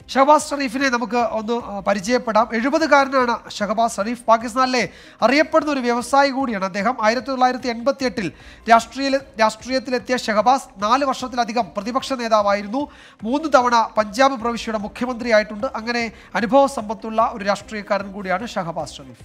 ഷഹബാസ് ഷെറീഫിനെ നമുക്ക് ഒന്ന് ആ, പരിചയപ്പെടാം എഴുപതുകാരനാണ് ഷഹബാസ് ഷെറീഫ് പാകിസ്ഥാനിലെ അറിയപ്പെടുന്ന ഒരു വ്യവസായി കൂടിയാണ് അദ്ദേഹം ആയിരത്തി തൊള്ളായിരത്തി എൺപത്തി എട്ടിൽ രാഷ്ട്രീയ രാഷ്ട്രീയത്തിലെത്തിയ ഷഹബാസ് നാല് വർഷത്തിലധികം പ്രതിപക്ഷ നേതാവായിരുന്നു മൂന്ന് തവണ പഞ്ചാബ് പ്രവിശ്യയുടെ മുഖ്യമന്ത്രിയായിട്ടുണ്ട് അങ്ങനെ അനുഭവ സമ്പത്തുള്ള ഒരു രാഷ്ട്രീയക്കാരൻ കൂടിയാണ് ഷഹബാസ് ഷെറീഫ്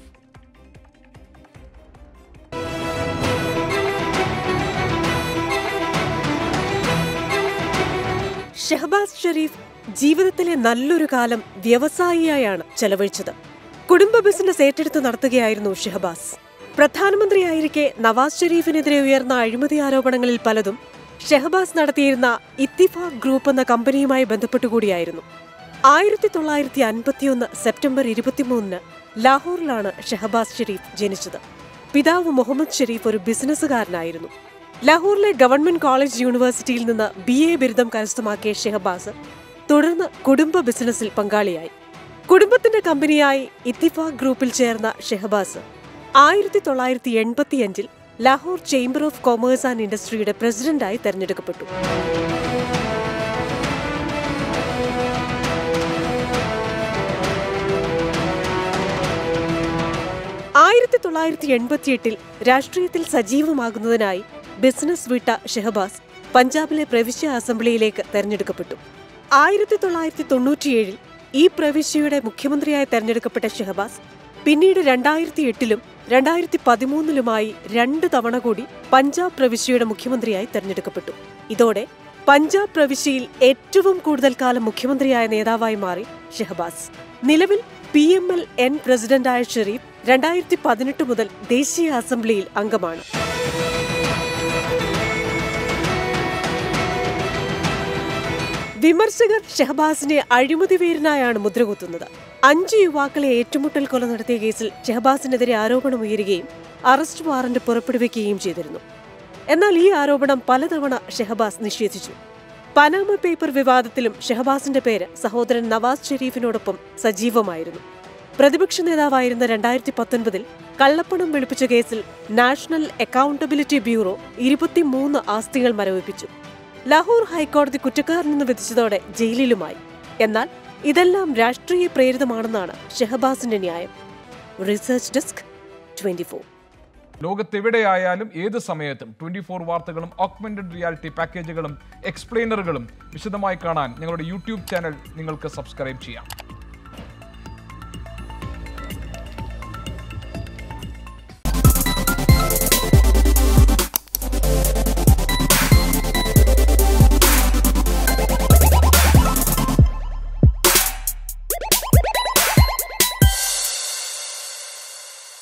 ഷഹബാസ് ഷെരീഫ് ജീവിതത്തിലെ നല്ലൊരു കാലം വ്യവസായിയായാണ് ചെലവഴിച്ചത് കുടുംബ ബിസിനസ് ഏറ്റെടുത്ത് നടത്തുകയായിരുന്നു ഷഹബാസ് പ്രധാനമന്ത്രിയായിരിക്കെ നവാസ് ഷെരീഫിനെതിരെ ഉയർന്ന അഴിമതി ആരോപണങ്ങളിൽ പലതും ഷഹബാസ് നടത്തിയിരുന്ന ഇത്തിഫാഖ് ഗ്രൂപ്പ് എന്ന കമ്പനിയുമായി ബന്ധപ്പെട്ടുകൂടിയായിരുന്നു ആയിരത്തി തൊള്ളായിരത്തി അൻപത്തിയൊന്ന് സെപ്റ്റംബർ ഇരുപത്തിമൂന്നിന് ലാഹോറിലാണ് ഷഹബാസ് ഷെരീഫ് ജനിച്ചത് പിതാവ് മുഹമ്മദ് ഷെരീഫ് ഒരു ബിസിനസ്സുകാരനായിരുന്നു ലാഹോറിലെ ഗവൺമെന്റ് കോളേജ് യൂണിവേഴ്സിറ്റിയിൽ നിന്ന് ബി എ ബിരുദം കരസ്ഥമാക്കിയ ഷെഹബാസ് തുടർന്ന് കുടുംബ ബിസിനസ്സിൽ പങ്കാളിയായി കുടുംബത്തിന്റെ കമ്പനിയായി ഇത്തിഫാഖ് ഗ്രൂപ്പിൽ ചേർന്ന ഷെഹബാസ് ആയിരത്തി തൊള്ളായിരത്തി എൺപത്തിയഞ്ചിൽ Lahore chamber of commerce and ഇൻഡസ്ട്രിയുടെ പ്രസിഡന്റായി തെരഞ്ഞെടുക്കപ്പെട്ടു ആയിരത്തി തൊള്ളായിരത്തി എൺപത്തിയെട്ടിൽ രാഷ്ട്രീയത്തിൽ സജീവമാകുന്നതിനായി ബിസിനസ് വിട്ട ഷെഹബാസ് പഞ്ചാബിലെ പ്രവിശ്യ അസംബ്ലിയിലേക്ക് തെരഞ്ഞെടുക്കപ്പെട്ടു ആയിരത്തി തൊള്ളായിരത്തി തൊണ്ണൂറ്റിയേഴിൽ ഈ പ്രവിശ്യയുടെ മുഖ്യമന്ത്രിയായി തെരഞ്ഞെടുക്കപ്പെട്ട ഷെഹബാസ് പിന്നീട് രണ്ടായിരത്തി എട്ടിലും രണ്ടായിരത്തി പതിമൂന്നിലുമായി രണ്ട് തവണ കൂടി പഞ്ചാബ് പ്രവിശ്യയുടെ മുഖ്യമന്ത്രിയായി തെരഞ്ഞെടുക്കപ്പെട്ടു ഇതോടെ പഞ്ചാബ് പ്രവിശ്യയിൽ ഏറ്റവും കൂടുതൽ കാലം മുഖ്യമന്ത്രിയായ നേതാവായി മാറി ഷെഹബാസ് നിലവിൽ പി എം എൽ എൻ പ്രസിഡന്റായ ഷെരീഫ് രണ്ടായിരത്തി പതിനെട്ട് മുതൽ ദേശീയ അസംബ്ലിയിൽ അംഗമാണ് വിമർശകർ ഷഹബാസിനെ അഴിമതി വീരനായാണ് മുദ്രകുത്തുന്നത് അഞ്ച് യുവാക്കളെ ഏറ്റുമുട്ടൽ കൊല നടത്തിയ കേസിൽ ഷഹബാസിനെതിരെ ആരോപണം ഉയരുകയും അറസ്റ്റ് വാറന്റ് പുറപ്പെടുവിക്കുകയും ചെയ്തിരുന്നു എന്നാൽ ഈ ആരോപണം പലതവണ ഷെഹബാസ് നിഷേധിച്ചു പനാമ പേപ്പർ വിവാദത്തിലും ഷെഹബാസിന്റെ പേര് സഹോദരൻ നവാസ് ഷെരീഫിനോടൊപ്പം സജീവമായിരുന്നു പ്രതിപക്ഷ നേതാവായിരുന്ന രണ്ടായിരത്തി പത്തൊൻപതിൽ കള്ളപ്പണം വെളുപ്പിച്ച കേസിൽ നാഷണൽ അക്കൗണ്ടബിലിറ്റി ബ്യൂറോ ഇരുപത്തിമൂന്ന് ആസ്തികൾ മരവിപ്പിച്ചു ലാഹോർ ഹൈക്കോടതി കുറ്റക്കാരനെന്ന് വിധിച്ചതോടെ ജയിലിലുമായി എന്നാൽ ഇതെല്ലാം രാഷ്ട്രീയ പ്രേരിതമാണെന്നാണ് ഷെഹബാസിന്റെ ന്യായം റിസർച്ച് ഡെസ്ക് ട്വന്റി ലോകത്തെവിടെയായാലും ഏത് സമയത്തും ട്വന്റി ഫോർ വാർത്തകളും ഓഗ്മെന്റഡ് റിയാലിറ്റി പാക്കേജുകളും എക്സ്പ്ലെയിനറുകളും വിശദമായി കാണാൻ ഞങ്ങളുടെ യൂട്യൂബ് ചാനൽ നിങ്ങൾക്ക് സബ്സ്ക്രൈബ് ചെയ്യാം